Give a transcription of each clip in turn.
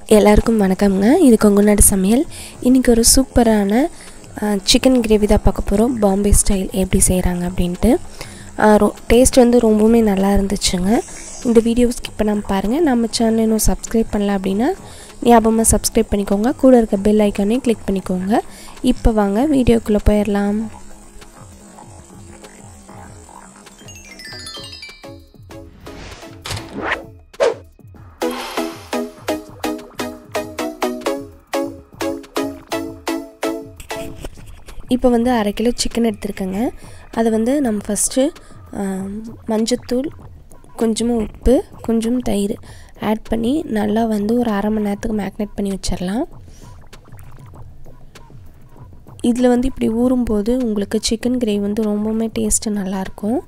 எல்லாருக்கும் வணக்கம்ங்க இது கொங்குநாடு சமையல் இன்றைக்கி ஒரு சூப்பரான சிக்கன் கிரேவி தான் பார்க்க போகிறோம் பாம்பே ஸ்டைல் எப்படி செய்கிறாங்க அப்படின்ட்டு ரொ டேஸ்ட் வந்து ரொம்பவுமே நல்லா இருந்துச்சுங்க இந்த வீடியோ ஸ்கிப் பண்ணாமல் பாருங்கள் நம்ம சேனல் இன்னும் சப்ஸ்கிரைப் பண்ணல அப்படின்னா ஞாபகமாக சப்ஸ்கிரைப் பண்ணிக்கோங்க கூட இருக்க பெல் ஐக்கானையும் கிளிக் பண்ணிக்கோங்க இப்போ வாங்க வீடியோக்குள்ளே போயிடலாம் இப்போ வந்து அரை கிலோ சிக்கன் எடுத்துருக்கேங்க அதை வந்து நம்ம ஃபஸ்ட்டு மஞ்சத்தூள் கொஞ்சமாக உப்பு கொஞ்சம் தயிர் ஆட் பண்ணி நல்லா வந்து ஒரு அரை மணி நேரத்துக்கு மேக்னேட் பண்ணி வச்சிடலாம் இதில் வந்து இப்படி ஊறும்போது உங்களுக்கு சிக்கன் கிரேவி வந்து ரொம்பவுமே டேஸ்ட்டு நல்லாயிருக்கும்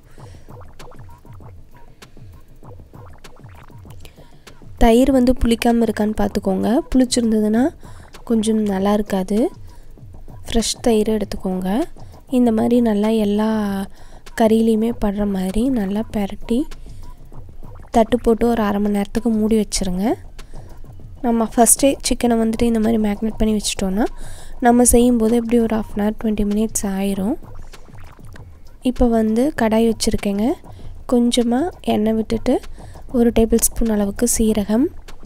தயிர் வந்து புளிக்காமல் இருக்கான்னு பார்த்துக்கோங்க புளிச்சிருந்ததுன்னா கொஞ்சம் நல்லா இருக்காது ஃப்ரெஷ் தயிர் எடுத்துக்கோங்க இந்த மாதிரி நல்லா எல்லா கறியிலையுமே படுற மாதிரி நல்லா பெரட்டி தட்டு போட்டு ஒரு அரை மணி நேரத்துக்கு மூடி வச்சுருங்க நம்ம ஃபஸ்ட்டே சிக்கனை வந்துட்டு இந்த மாதிரி மேக்னேட் பண்ணி வச்சிட்டோன்னா நம்ம செய்யும்போது எப்படி ஒரு half an hour twenty minutes ஆயிரும் இப்போ வந்து கடாய் வச்சுருக்கேங்க கொஞ்சமாக எண்ணெய் விட்டுட்டு ஒரு டேபிள் ஸ்பூன் அளவுக்கு சீரகம்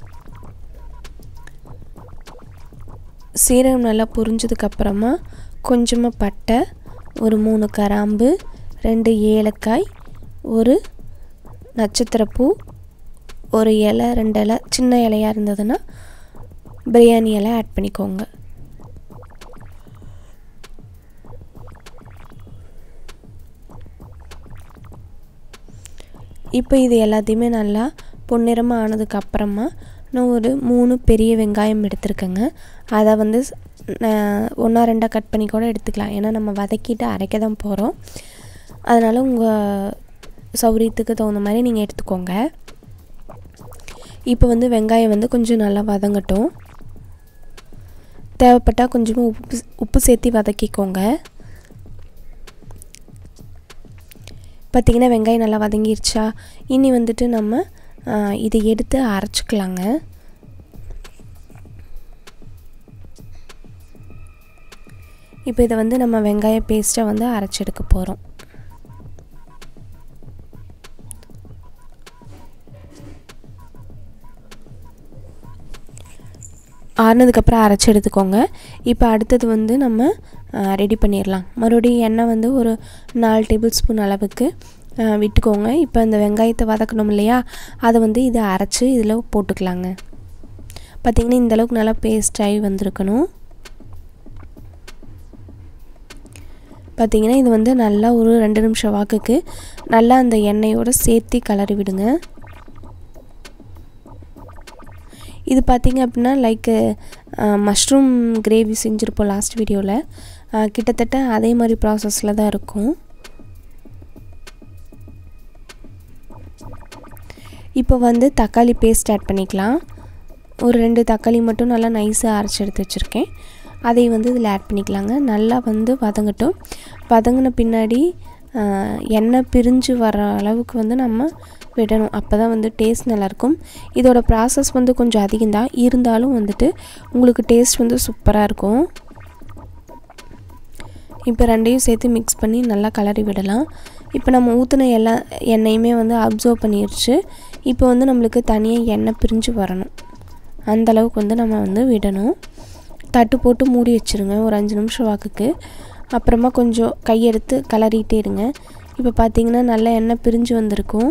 சீரகம் நல்லா புரிஞ்சதுக்கப்புறமா கொஞ்சமாக பட்டை ஒரு மூணு கராம்பு ரெண்டு ஏலக்காய் ஒரு நட்சத்திரப்பூ ஒரு இலை ரெண்டு இலை சின்ன இலையாக இருந்ததுன்னா பிரியாணி இலை ஆட் பண்ணிக்கோங்க இப்போ இது எல்லாத்தையுமே நல்லா பொன்னிறமாக ஆனதுக்கப்புறமா நான் ஒரு மூணு பெரிய வெங்காயம் எடுத்திருக்கேங்க அதை வந்து ஒன்றா ரெண்டாக கட் பண்ணி கூட எடுத்துக்கலாம் ஏன்னா நம்ம வதக்கிட்டு அரைக்க தான் போகிறோம் அதனால் உங்கள் சௌரியத்துக்கு தகுந்த மாதிரி நீங்கள் எடுத்துக்கோங்க இப்போ வந்து வெங்காயம் வந்து கொஞ்சம் நல்லா வதங்கட்டும் தேவைப்பட்டால் கொஞ்சமாக உப்பு உப்பு சேர்த்து வதக்கிக்கோங்க பார்த்திங்கன்னா வெங்காயம் நல்லா வதங்கிருச்சா இனி வந்துட்டு நம்ம இதை எடுத்து அரைச்சிக்கலாங்க இப்போ இதை வந்து நம்ம வெங்காய பேஸ்ட்டை வந்து அரைச்செடுக்க போகிறோம் ஆறுனதுக்கப்புறம் அரைச்சி எடுத்துக்கோங்க இப்போ அடுத்தது வந்து நம்ம ரெடி பண்ணிடலாம் மறுபடியும் எண்ணெய் வந்து ஒரு நாலு டேபிள் ஸ்பூன் அளவுக்கு விட்டுக்கோங்க இப்போ இந்த வெங்காயத்தை வதக்கணும் இல்லையா அதை வந்து இதை அரைச்சி இதில் போட்டுக்கலாங்க பார்த்திங்கன்னா இந்தளவுக்கு நல்லா பேஸ்ட் ஆகி வந்திருக்கணும் பார்த்திங்கன்னா இது வந்து நல்லா ஒரு ரெண்டு நிமிஷம் வாக்குக்கு நல்லா அந்த எண்ணெயோடு சேர்த்து கலரி விடுங்க இது பார்த்திங்க அப்படின்னா லைக் மஷ்ரூம் கிரேவி செஞ்சுருப்போம் லாஸ்ட் வீடியோவில் கிட்டத்தட்ட அதே மாதிரி ப்ராசஸில் தான் இருக்கும் இப்போ வந்து தக்காளி பேஸ்ட் ஆட் பண்ணிக்கலாம் ஒரு ரெண்டு தக்காளி மட்டும் நல்லா நைஸாக அரைச்சி எடுத்து வச்சுருக்கேன் அதை வந்து இதில் ஆட் பண்ணிக்கலாங்க நல்லா வந்து வதங்கட்டும் வதங்கின பின்னாடி எண்ணெய் பிரிஞ்சு வர அளவுக்கு வந்து நம்ம விடணும் அப்போ தான் வந்து டேஸ்ட் நல்லாயிருக்கும் இதோட ப்ராசஸ் வந்து கொஞ்சம் அதிகம்தான் இருந்தாலும் வந்துட்டு உங்களுக்கு டேஸ்ட் வந்து சூப்பராக இருக்கும் இப்போ ரெண்டையும் சேர்த்து மிக்ஸ் பண்ணி நல்லா கலரி விடலாம் இப்போ நம்ம ஊற்றின எல்லா எண்ணெயுமே வந்து அப்சர்வ் பண்ணிடுச்சு இப்போ வந்து நம்மளுக்கு தனியாக எண்ணெய் பிரிஞ்சு வரணும் அந்தளவுக்கு வந்து நம்ம வந்து விடணும் தட்டு போட்டு மூடி வச்சுருங்க ஒரு அஞ்சு நிமிஷம் வாக்குக்கு அப்புறமா கொஞ்சம் கையெடுத்து கலரிட்டே இருங்க இப்போ பார்த்தீங்கன்னா நல்லா எண்ணெய் பிரிஞ்சு வந்திருக்கும்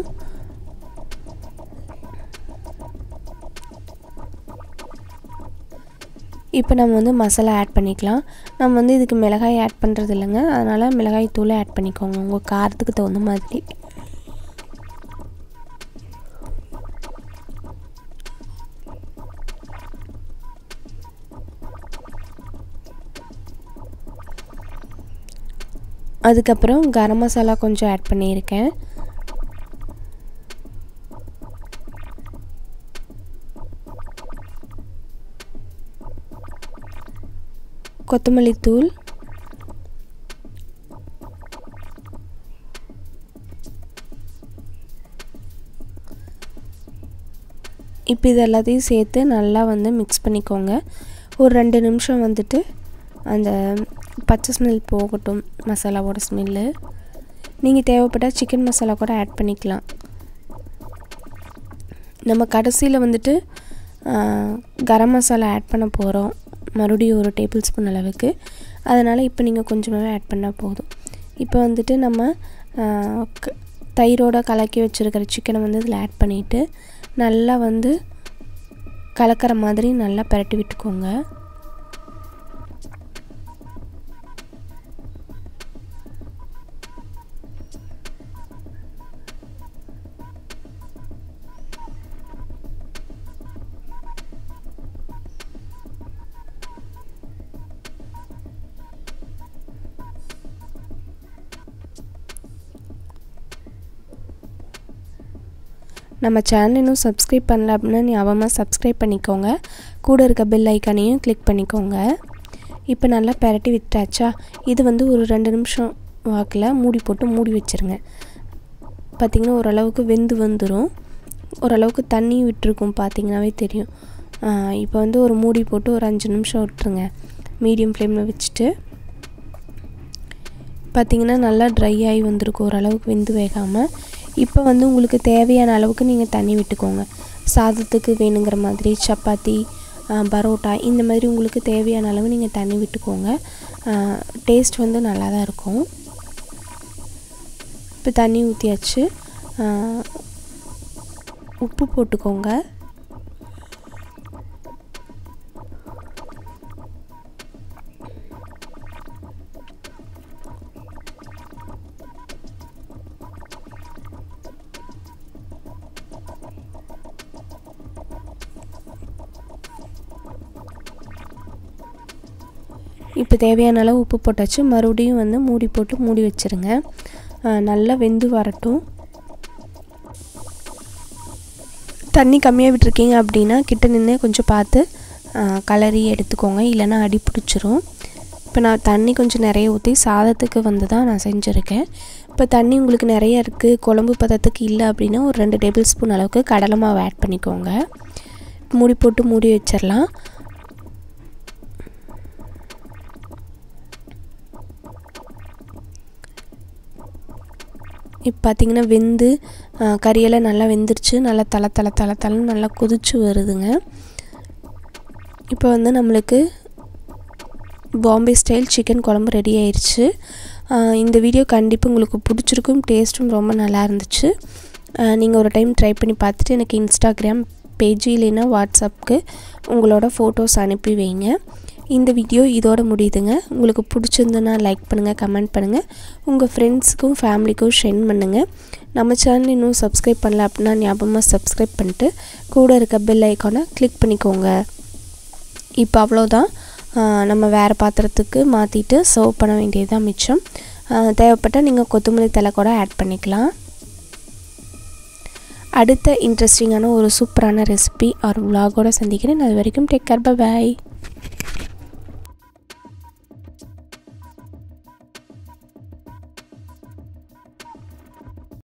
இப்போ நம்ம வந்து மசாலா ஆட் பண்ணிக்கலாம் நம்ம வந்து இதுக்கு மிளகாய் ஆட் பண்ணுறது இல்லைங்க அதனால் மிளகாய் தூளை ஆட் பண்ணிக்கோங்க உங்கள் காரத்துக்கு தகுந்த மாதிரி அதுக்கப்புறம் கரம் மசாலா கொஞ்சம் ஆட் பண்ணியிருக்கேன் கொத்தமல்லி தூள் இப்போ இது எல்லாத்தையும் சேர்த்து நல்லா வந்து மிக்ஸ் பண்ணிக்கோங்க ஒரு ரெண்டு நிமிஷம் வந்துட்டு அந்த பச்சை ஸ்மெல் போகட்டும் மசாலாவோட ஸ்மெல்லு நீங்கள் தேவைப்பட்டால் சிக்கன் மசாலா கூட ஆட் பண்ணிக்கலாம் நம்ம கடைசியில் வந்துட்டு கரம் மசாலா ஆட் பண்ண போகிறோம் மறுபடியும் ஒரு டேபிள் ஸ்பூன் அளவுக்கு அதனால் இப்போ நீங்கள் கொஞ்சமாகவே ஆட் பண்ணால் போதும் இப்போ வந்துட்டு நம்ம தயிரோட கலக்கி வச்சுருக்கிற சிக்கனை வந்து இதில் ஆட் பண்ணிவிட்டு நல்லா வந்து கலக்கிற மாதிரி நல்லா பரட்டி விட்டுக்கோங்க நம்ம சேனல் இன்னும் சப்ஸ்கிரைப் பண்ணல அப்படின்னா ஞாபகமாக சப்ஸ்கிரைப் பண்ணிக்கோங்க கூட இருக்க பெல் ஐக்கானையும் கிளிக் பண்ணிக்கோங்க இப்போ நல்லா பெரட்டி விட்டாச்சா இது வந்து ஒரு ரெண்டு நிமிஷம் வாக்கில் மூடி போட்டு மூடி வச்சுருங்க பார்த்திங்கன்னா ஓரளவுக்கு வெந்து வந்துடும் ஓரளவுக்கு தண்ணி விட்டுருக்கும் பார்த்திங்கனாவே தெரியும் இப்போ வந்து ஒரு மூடி போட்டு ஒரு அஞ்சு நிமிஷம் விட்டுருங்க மீடியம் ஃப்ளேமில் வச்சுட்டு பார்த்திங்கன்னா நல்லா ட்ரை ஆகி வந்திருக்கும் ஓரளவுக்கு வெந்து வேகாமல் இப்போ வந்து உங்களுக்கு தேவையான அளவுக்கு நீங்கள் தண்ணி விட்டுக்கோங்க சாதத்துக்கு வேணுங்கிற மாதிரி சப்பாத்தி பரோட்டா இந்த மாதிரி உங்களுக்கு தேவையான அளவு நீங்கள் தண்ணி விட்டுக்கோங்க டேஸ்ட் வந்து நல்லா தான் இருக்கும் இப்போ தண்ணி ஊற்றியாச்சு உப்பு போட்டுக்கோங்க இப்போ தேவையான அளவு உப்பு போட்டாச்சு மறுபடியும் வந்து மூடி போட்டு மூடி வச்சுருங்க நல்லா வெந்து வரட்டும் தண்ணி கம்மியாக விட்டுருக்கீங்க அப்படின்னா கிட்ட நின்று கொஞ்சம் பார்த்து கலரி எடுத்துக்கோங்க இல்லைன்னா அடி பிடிச்சிரும் இப்போ நான் தண்ணி கொஞ்சம் நிறைய ஊற்றி சாதத்துக்கு வந்து தான் நான் செஞ்சுருக்கேன் இப்போ தண்ணி உங்களுக்கு நிறைய இருக்குது குழம்பு பதத்துக்கு இல்லை அப்படின்னா ஒரு ரெண்டு டேபிள் ஸ்பூன் அளவுக்கு கடலை மாவு ஆட் பண்ணிக்கோங்க மூடி போட்டு மூடி வச்சிடலாம் இப்போ பார்த்திங்கன்னா வெந்து கறியெல்லாம் நல்லா வெந்துருச்சு நல்லா தலை தலை தலை தலைன்னு நல்லா கொதிச்சு வருதுங்க இப்போ வந்து நம்மளுக்கு பாம்பே ஸ்டைல் சிக்கன் குழம்பு ரெடி ஆயிடுச்சு இந்த வீடியோ கண்டிப்பாக உங்களுக்கு பிடிச்சிருக்கும் டேஸ்ட்டும் ரொம்ப நல்லா இருந்துச்சு நீங்கள் ஒரு டைம் ட்ரை பண்ணி பார்த்துட்டு எனக்கு இன்ஸ்டாகிராம் பேஜ் இல்லைன்னா வாட்ஸ்அப்புக்கு உங்களோட ஃபோட்டோஸ் அனுப்பி வைங்க இந்த வீடியோ இதோட முடியுதுங்க உங்களுக்கு பிடிச்சிருந்துன்னா லைக் பண்ணுங்கள் கமெண்ட் பண்ணுங்கள் உங்கள் ஃப்ரெண்ட்ஸுக்கும் ஃபேமிலிக்கும் ஷென்ட் பண்ணுங்கள் நம்ம சேனல் இன்னும் சப்ஸ்கிரைப் பண்ணல அப்படின்னா ஞாபகமாக சப்ஸ்கிரைப் பண்ணிட்டு கூட இருக்க பெல் ஐக்கானை கிளிக் பண்ணிக்கோங்க இப்போ அவ்வளோதான் நம்ம வேறு பாத்திரத்துக்கு மாற்றிட்டு சர்வ் பண்ண வேண்டியதுதான் மிச்சம் தேவைப்பட்டால் நீங்கள் கொத்தமல்லி தலை கூட ஆட் பண்ணிக்கலாம் அடுத்த இன்ட்ரெஸ்டிங்கான ஒரு சூப்பரான ரெசிபி ஒரு விலாகோடு சந்திக்கிறேன் அது வரைக்கும் டேக் கேர் பாய்